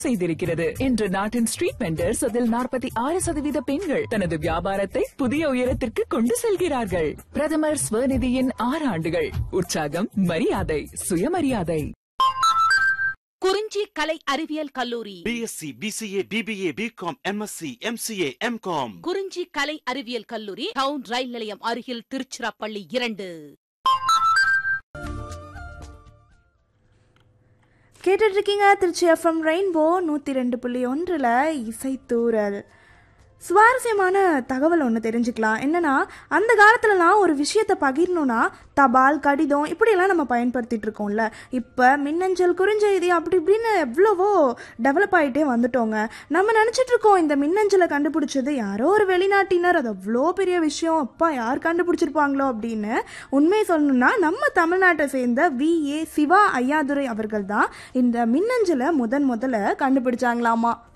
செய்திருக்கிறது இன்று நாட்டின் ஸ்ட்ரீட் வெண்டர்ஸ் அதில் நாற்பத்தி ஆறு சதவீத பெண்கள் தனது வியாபாரத்தை புதிய உயரத்திற்கு கொண்டு செல்கிறார்கள் பிரதமர் ஸ்வநிதியின் ஆறு ஆண்டுகள் உற்சாகம் மரியாதை சுயமரியாதை குறிஞ்சி கலை அறிவியல் கல்லூரி BSc BCA BBA BCom MSc MCA MCom Kurinji கலை அறிவியல் கல்லூரி டவுன் ரயில் நிலையம் அருகில் திருச்சிராப்பள்ளி இரண்டு கேட்டுட்டு இருக்கீங்க திருச்சி எஃப்எம் ரெயின்போ நூற்றி ரெண்டு புள்ளி ஒன்றில் இசைத்தூரல் சுவாரஸ்யமான தகவல் ஒன்று தெரிஞ்சுக்கலாம் என்னன்னா அந்த காலத்துலலாம் ஒரு விஷயத்தை பகிரணும்னா தபால் கடிதம் இப்படியெல்லாம் நம்ம பயன்படுத்திட்டு இருக்கோம்ல இப்போ மின்னஞ்சல் குறுஞ்செய்தி அப்படி இப்படின்னு எவ்வளவோ டெவலப் ஆகிட்டே வந்துட்டோங்க நம்ம நினச்சிட்டு இருக்கோம் இந்த மின்னஞ்சலை கண்டுபிடிச்சது யாரோ ஒரு வெளிநாட்டினர் அது அவ்வளோ பெரிய விஷயம் அப்பா யார் கண்டுபிடிச்சிருப்பாங்களோ அப்படின்னு உண்மை சொல்லணும்னா நம்ம தமிழ்நாட்டை சேர்ந்த வி ஏ சிவா ஐயாதுரை அவர்கள் தான் இந்த மின்னஞ்சலை முதன் முதல்ல கண்டுபிடிச்சாங்களாமா